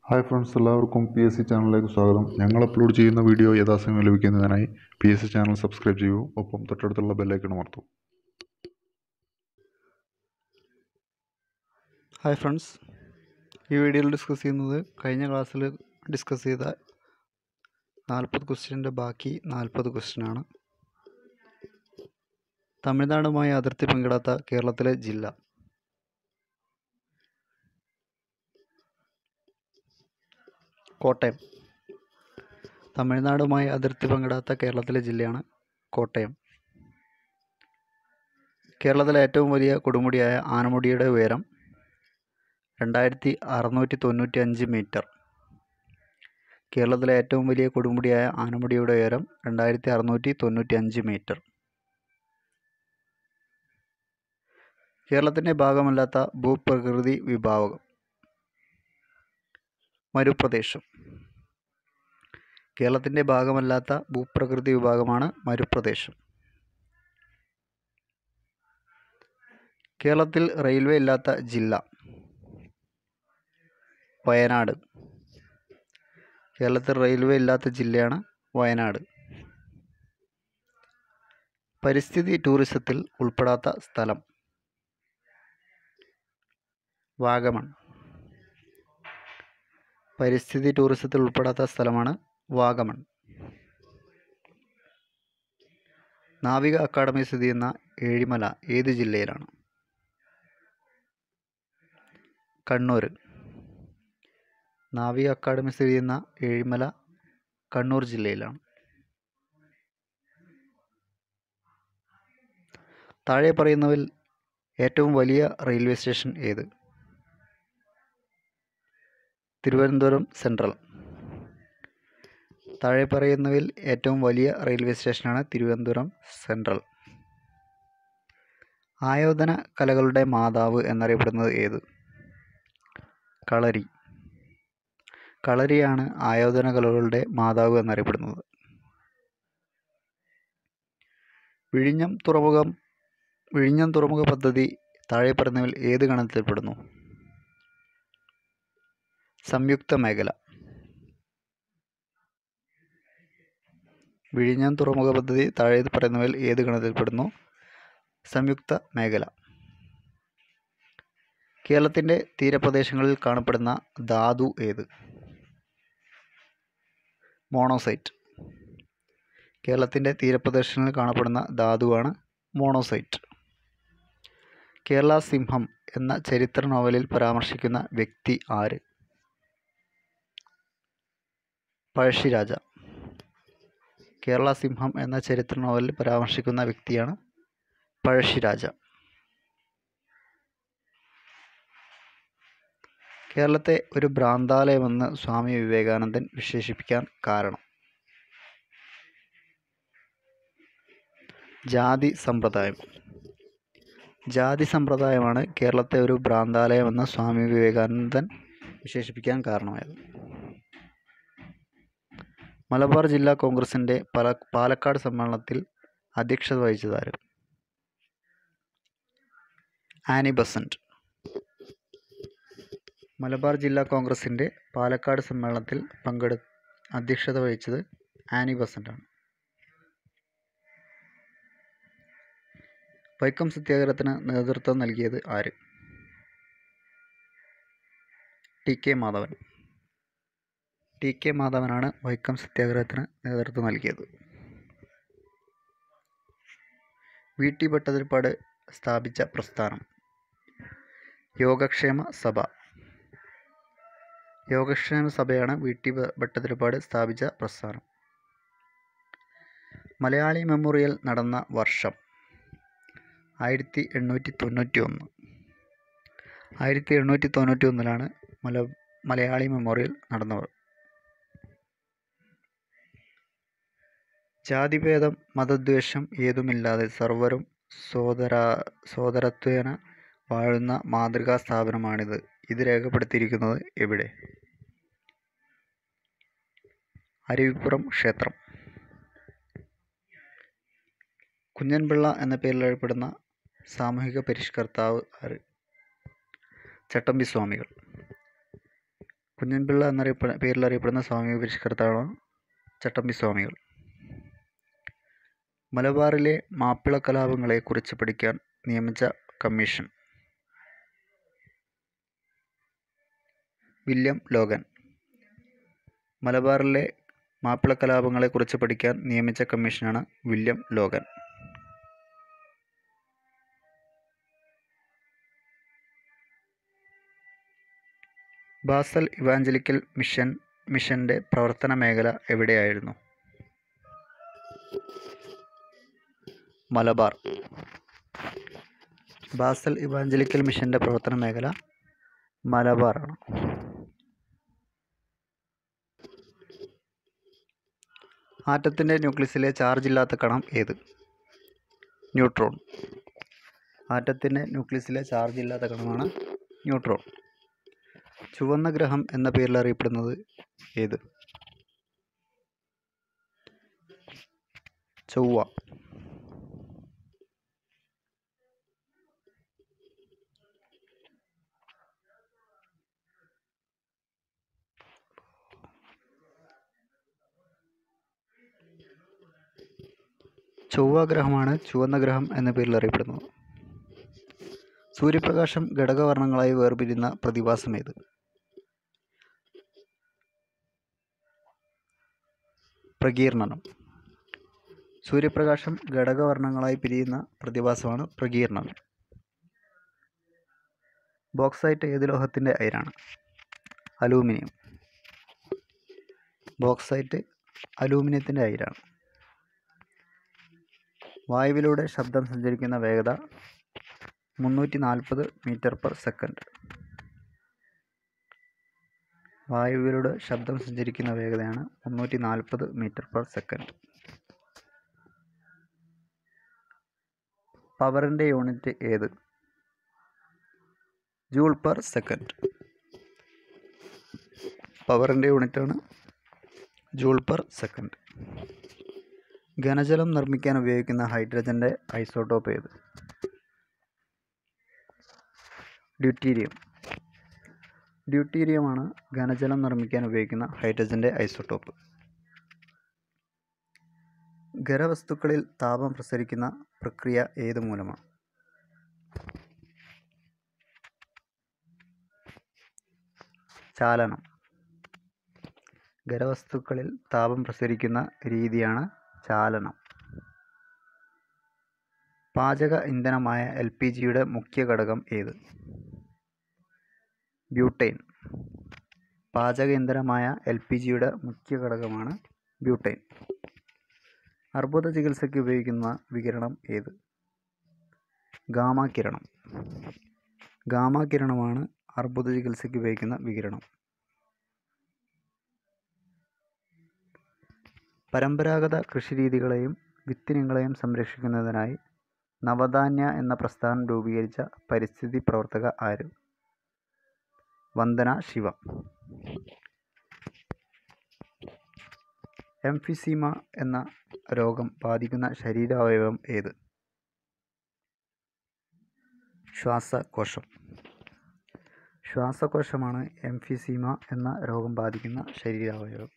hi friends എല്ലാവർക്കും P S C ചാനലിലേക്ക് സ്വാഗതം ഞങ്ങൾ അപ്ലോഡ് ചെയ്യുന്ന വീഡിയോ യഥാസമയം ലഭിക്കുന്നതിനായി P S C channel subscribe ചെയ്യൂ ഒപ്പം തൊട്ടടുത്തുള്ള ബെല്ലൈക്കൺ അമർത്തൂ ഹായ് ഫ്രണ്ട്സ് ഈ വീഡിയോയിൽ ഡിസ്കസ് ചെയ്യുന്നത് കഴിഞ്ഞ ക്ലാസ്സിൽ ഡിസ്കസ് ചെയ്ത നാൽപ്പത് ക്വസ്റ്റ്യൻ്റെ ബാക്കി നാൽപ്പത് ക്വസ്റ്റ്യനാണ് തമിഴ്നാടുമായി അതിർത്തി പങ്കിടാത്ത കേരളത്തിലെ ജില്ല കോട്ടയം തമിഴ്നാടുമായി അതിർത്തി പങ്കിടാത്ത കേരളത്തിലെ ജില്ലയാണ് കോട്ടയം കേരളത്തിലെ ഏറ്റവും വലിയ കൊടുമുടിയായ ആനമുടിയുടെ ഉയരം രണ്ടായിരത്തി അറുന്നൂറ്റി തൊണ്ണൂറ്റി അഞ്ച് മീറ്റർ കേരളത്തിലെ ഏറ്റവും വലിയ കൊടുമുടിയായ ആനമുടിയുടെ ഉയരം രണ്ടായിരത്തി അറുന്നൂറ്റി തൊണ്ണൂറ്റി അഞ്ച് മീറ്റർ കേരളത്തിൻ്റെ ഭാഗമല്ലാത്ത ഭൂപ്രകൃതി വിഭാഗം മരുപ്രദേശം കേരളത്തിൻ്റെ ഭാഗമല്ലാത്ത ഭൂപ്രകൃതി വിഭാഗമാണ് മരുപ്രദേശം കേരളത്തിൽ റെയിൽവേ ഇല്ലാത്ത ജില്ല വയനാട് കേരളത്തിൽ റെയിൽവേ ഇല്ലാത്ത ജില്ലയാണ് വയനാട് പരിസ്ഥിതി ടൂറിസത്തിൽ ഉൾപ്പെടാത്ത സ്ഥലം വാഗമൺ പരിസ്ഥിതി ടൂറിസത്തിൽ ഉൾപ്പെടാത്ത സ്ഥലമാണ് വാഗമൺ നാവിക അക്കാദമി സ്ഥിതി ചെയ്യുന്ന ഏഴിമല ഏത് ജില്ലയിലാണ് കണ്ണൂർ നാവിക അക്കാദമി സ്ഥിതി ചെയ്യുന്ന ഏഴിമല കണ്ണൂർ ജില്ലയിലാണ് താഴെ പറയുന്നവയിൽ ഏറ്റവും വലിയ റെയിൽവേ സ്റ്റേഷൻ ഏത് തിരുവനന്തപുരം സെൻട്രൽ താഴെ പറയുന്നവയിൽ ഏറ്റവും വലിയ റെയിൽവേ സ്റ്റേഷനാണ് തിരുവനന്തപുരം സെൻട്രൽ ആയോധന കലകളുടെ മാതാവ് എന്നറിയപ്പെടുന്നത് ഏത് കളരി കളരിയാണ് ആയോധന കലകളുടെ മാതാവ് എന്നറിയപ്പെടുന്നത് വിഴിഞ്ഞം തുറമുഖം വിഴിഞ്ഞം തുറമുഖ പദ്ധതി താഴെ പറയുന്നതിൽ ഏത് ഗണത്തിൽപ്പെടുന്നു സംയുക്ത മേഖല വിഴിഞ്ഞം തുറമുഖ പദ്ധതി താഴെ പറയുന്നവയിൽ ഏത് ഗണത്തിൽപ്പെടുന്നു സംയുക്ത മേഖല കേരളത്തിൻ്റെ തീരപ്രദേശങ്ങളിൽ കാണപ്പെടുന്ന ധാതു ഏത് മോണോസൈറ്റ് കേരളത്തിൻ്റെ തീരപ്രദേശങ്ങളിൽ കാണപ്പെടുന്ന ധാതുവാണ് മോണോസൈറ്റ് കേരള സിംഹം എന്ന ചരിത്ര നോവലിൽ പരാമർശിക്കുന്ന വ്യക്തി ആര് പഴശ്ശിരാജ കേരള സിംഹം എന്ന ചരിത്ര നോവലിൽ പരാമർശിക്കുന്ന വ്യക്തിയാണ് പഴശ്ശിരാജ കേരളത്തെ ഒരു ഭ്രാന്താലയമെന്ന് സ്വാമി വിവേകാനന്ദൻ വിശേഷിപ്പിക്കാൻ കാരണം ജാതി സമ്പ്രദായം ജാതി സമ്പ്രദായമാണ് കേരളത്തെ ഒരു ഭ്രാന്താലയമെന്ന് സ്വാമി വിവേകാനന്ദൻ വിശേഷിപ്പിക്കാൻ കാരണമായത് മലബാർ ജില്ലാ കോൺഗ്രസിൻ്റെ പല പാലക്കാട് സമ്മേളനത്തിൽ അധ്യക്ഷത വഹിച്ചതാര് ആനി ബസന്റ് മലബാർ ജില്ലാ കോൺഗ്രസിൻ്റെ പാലക്കാട് സമ്മേളനത്തിൽ പങ്കെടു അധ്യക്ഷത വഹിച്ചത് ആനി ബസന്റാണ് വൈക്കം സത്യാഗ്രഹത്തിന് നേതൃത്വം നൽകിയത് ആര് T K Madhavan T K മാധവനാണ് വൈക്കം സത്യാഗ്രഹത്തിന് നേതൃത്വം നൽകിയത് വി ടി ഭട്ടതിരിപ്പാട് സ്ഥാപിച്ച പ്രസ്ഥാനം യോഗക്ഷേമ സഭ യോഗക്ഷേമ സഭയാണ് വി ടി ഭട്ടതിരിപ്പാട് സ്ഥാപിച്ച പ്രസ്ഥാനം മലയാളി മെമ്മോറിയൽ നടന്ന വർഷം ആയിരത്തി എണ്ണൂറ്റി തൊണ്ണൂറ്റി ഒന്ന് ആയിരത്തി എണ്ണൂറ്റി തൊണ്ണൂറ്റി ഒന്നിലാണ് മല മലയാളി മെമ്മോറിയൽ നടന്നവർ ജാതിഭേദം മതദ്വേഷം ഏതുമില്ലാതെ സർവരും സോദര സോദരത്വേന വാഴുന്ന മാതൃകാ സ്ഥാപനമാണിത് ഇത് രേഖപ്പെടുത്തിയിരിക്കുന്നത് എവിടെ അരുവിപ്പുറം ക്ഷേത്രം കുഞ്ഞൻപിള്ള എന്ന പേരിൽ അറിയപ്പെടുന്ന സാമൂഹിക പരിഷ്കർത്താവ് ആര് ചട്ടമ്പി സ്വാമികൾ കുഞ്ഞൻപിള്ള എന്നറിയപ്പെ പേരിൽ അറിയപ്പെടുന്ന സ്വാമി പരിഷ്കർത്താവാണ് ചട്ടമ്പി സ്വാമികൾ മലബാറിലെ മാപ്പിള കലാപങ്ങളെ കുറിച്ച് പഠിക്കാൻ നിയമിച്ച കമ്മീഷൻ വില്യം ലോഗൻ മലബാറിലെ മാപ്പിള കലാപങ്ങളെ കുറിച്ച് പഠിക്കാൻ നിയമിച്ച കമ്മീഷനാണ് William Logan Basel Evangelical Mission മിഷൻ്റെ പ്രവർത്തന മേഖല എവിടെയായിരുന്നു മലബാർ ബാസൽ ഇവാഞ്ചലിക്കൽ മിഷൻ്റെ പ്രവർത്തന മേഖല മലബാറാണ് ആറ്റത്തിൻ്റെ ന്യൂക്ലിയസിലെ ചാർജ് ഇല്ലാത്ത കണം ഏത് ന്യൂട്രോൺ ആറ്റത്തിൻ്റെ ന്യൂക്ലിയസിലെ ചാർജ് ഇല്ലാത്ത കണമാണ് ന്യൂട്രോൺ ചുവന്ന ഗ്രഹം എന്ന പേരിൽ അറിയപ്പെടുന്നത് ഏത് ചൊവ്വ ചൊവ്വ ഗ്രഹമാണ് ചുവന്ന ഗ്രഹം എന്ന പേരിൽ അറിയപ്പെടുന്നത് സൂര്യപ്രകാശം ഘടകവർണ്ണങ്ങളായി വേർപിരിയുന്ന പ്രതിഭാസം ഏത് പ്രകീർണനം സൂര്യപ്രകാശം ഘടകവർണ്ണങ്ങളായി പിരിയുന്ന പ്രതിഭാസമാണ് പ്രകീർണനം ബോക്സൈറ്റ് ഏത് ലോഹത്തിൻ്റെ അയിരാണ് അലൂമിനിയം ബോക്സൈറ്റ് അലൂമിനിയത്തിൻ്റെ അയിരാണ് വായുവിലൂടെ ശബ്ദം സഞ്ചരിക്കുന്ന വേഗത മുന്നൂറ്റി നാൽപ്പത് മീറ്റർ പെർ സെക്കൻഡ് വായുവിലൂടെ ശബ്ദം സഞ്ചരിക്കുന്ന വേഗതയാണ് മുന്നൂറ്റി നാൽപ്പത് മീറ്റർ പെർ സെക്കൻഡ് പവറിൻ്റെ യൂണിറ്റ് ഏത് ജൂൾ പെർ സെക്കൻഡ് പവറിൻ്റെ യൂണിറ്റാണ് ജൂൾ പെർ സെക്കൻഡ് ഘനജലം നിർമ്മിക്കാൻ ഉപയോഗിക്കുന്ന ഹൈഡ്രജൻ്റെ ഐസോട്ടോപ്പ് ഏത് ഡ്യൂട്ടീരിയം ഡ്യൂട്ടീരിയമാണ് ഘനജലം നിർമ്മിക്കാൻ ഉപയോഗിക്കുന്ന ഹൈഡ്രജൻ്റെ ഐസോട്ടോപ്പ് ഖരവസ്തുക്കളിൽ താപം പ്രസരിക്കുന്ന പ്രക്രിയ ഏത് മൂലമാണ് ചാലനം ഖരവസ്തുക്കളിൽ താപം പ്രസരിക്കുന്ന രീതിയാണ് ചാലനം പാചക ഇന്ധനമായ എൽ പി ജിയുടെ മുഖ്യ ഘടകം ഏത് ബ്യൂട്ടൈൻ പാചക ഇന്ധനമായ എൽ പി ജിയുടെ മുഖ്യ ഘടകമാണ് ബ്യൂട്ടൈൻ അർബുദ ചികിത്സയ്ക്ക് ഉപയോഗിക്കുന്ന വികിരണം ഏത് ഗാമ കിരണം ഗാമ കിരണമാണ് അർബുദ ചികിത്സയ്ക്ക് ഉപയോഗിക്കുന്ന വികിരണം പരമ്പരാഗത കൃഷിരീതികളെയും വിത്തിനങ്ങളെയും സംരക്ഷിക്കുന്നതിനായി നവധാന്യ എന്ന പ്രസ്ഥാനം രൂപീകരിച്ച പരിസ്ഥിതി പ്രവർത്തക ആര് വന്ദന ശിവ എംഫിസീമ എന്ന രോഗം ബാധിക്കുന്ന ശരീരാവയവം ഏത് ശ്വാസകോശം ശ്വാസകോശമാണ് എംഫിസീമ എന്ന രോഗം ബാധിക്കുന്ന ശരീരാവയവം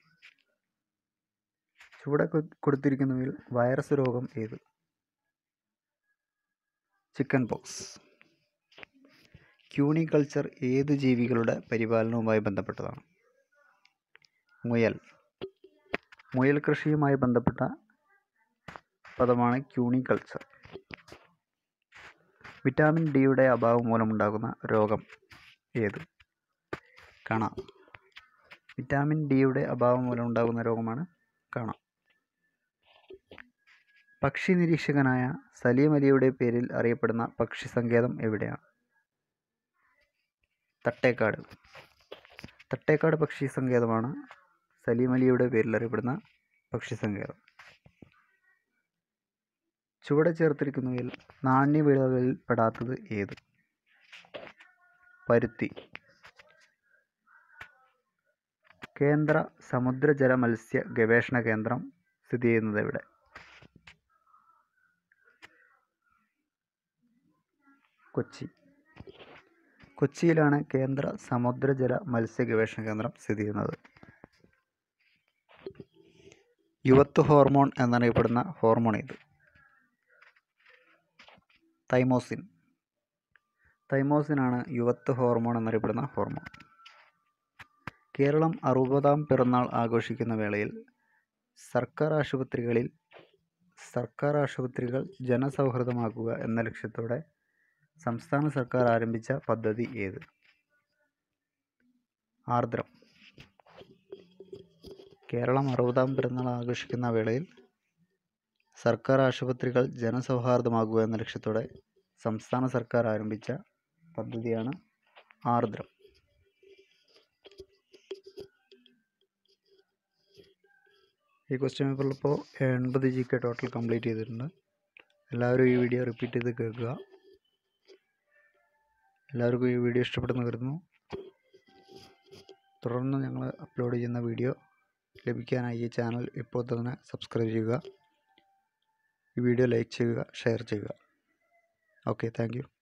ചുവടെ കൊ- കൊടുത്തിരിക്കുന്നവയിൽ വൈറസ് രോഗം ഏത് ചിക്കൻ പോക്സ് ക്യൂണിക്കൾച്ചർ ഏത് ജീവികളുടെ പരിപാലനവുമായി ബന്ധപ്പെട്ടതാണ് മുയൽ മുയൽ കൃഷിയുമായി ബന്ധപ്പെട്ട പദമാണ് ക്യൂണിക്കൾച്ചർ വിറ്റാമിൻ ഡിയുടെ അഭാവം മൂലമുണ്ടാകുന്ന രോഗം ഏത് കണ വിറ്റാമിൻ ഡിയുടെ അഭാവം മൂലമുണ്ടാകുന്ന രോഗമാണ് കണ പക്ഷി നിരീക്ഷകനായ സലീം അലിയുടെ പേരിൽ അറിയപ്പെടുന്ന പക്ഷി സങ്കേതം എവിടെയാണ് തട്ടേക്കാട് തട്ടേക്കാട് പക്ഷി സങ്കേതമാണ് സലീം അലിയുടെ പേരിൽ അറിയപ്പെടുന്ന പക്ഷി സങ്കേതം ചുവടെ ചേർത്തിരിക്കുന്നവയിൽ നാണ്യവിളകളിൽ പെടാത്തത് ഏത് പരുത്തി കേന്ദ്ര സമുദ്രജല മത്സ്യ ഗവേഷണ കേന്ദ്രം സ്ഥിതി ചെയ്യുന്നത് എവിടെ കൊച്ചി കൊച്ചിയിലാണ് കേന്ദ്ര സമുദ്രജല മത്സ്യ ഗവേഷണ കേന്ദ്രം സ്ഥിതി ചെയ്യുന്നത് യുവത്വ ഹോർമോൺ എന്നറിയപ്പെടുന്ന ഹോർമോൺ ഇത് തൈമോസിൻ തൈമോസിനാണ് യുവത്വ ഹോർമോൺ എന്നറിയപ്പെടുന്ന ഹോർമോൺ കേരളം അറുപതാം പിറന്നാൾ ആഘോഷിക്കുന്ന വേളയിൽ സർക്കാർ ആശുപത്രികളിൽ സർക്കാർ ആശുപത്രികൾ ജനസൗഹൃദമാക്കുക എന്ന ലക്ഷ്യത്തോടെ സംസ്ഥാന സർക്കാർ ആരംഭിച്ച പദ്ധതി ഏത് ആർദ്രം കേരളം അറുപതാം പിറന്നാൾ ആഘോഷിക്കുന്ന വേളയിൽ സർക്കാർ ആശുപത്രികൾ ജനസൗഹാർദ്ദമാകുക എന്ന ലക്ഷ്യത്തോടെ സംസ്ഥാന സർക്കാർ ആരംഭിച്ച പദ്ധതിയാണ് ആർദ്രം ഈ ക്വസ്റ്റ്യൻ പേപ്പറിലിപ്പോൾ എൺപത് ജി കെ ടോട്ടൽ കംപ്ലീറ്റ് ചെയ്തിട്ടുണ്ട് എല്ലാവരും ഈ വീഡിയോ റിപ്പീറ്റ് ചെയ്ത് കേൾക്കുക എല്ലാവർക്കും ഈ വീഡിയോ ഇഷ്ടപ്പെടുന്നു കരുതുന്നു തുടർന്ന് ഞങ്ങൾ അപ്ലോഡ് ചെയ്യുന്ന വീഡിയോ ലഭിക്കാനായി ഈ ചാനൽ ഇപ്പോൾ തന്നെ സബ്സ്ക്രൈബ് ചെയ്യുക ഈ വീഡിയോ ലൈക്ക് ചെയ്യുക ഷെയർ ചെയ്യുക ഓക്കെ താങ്ക് യു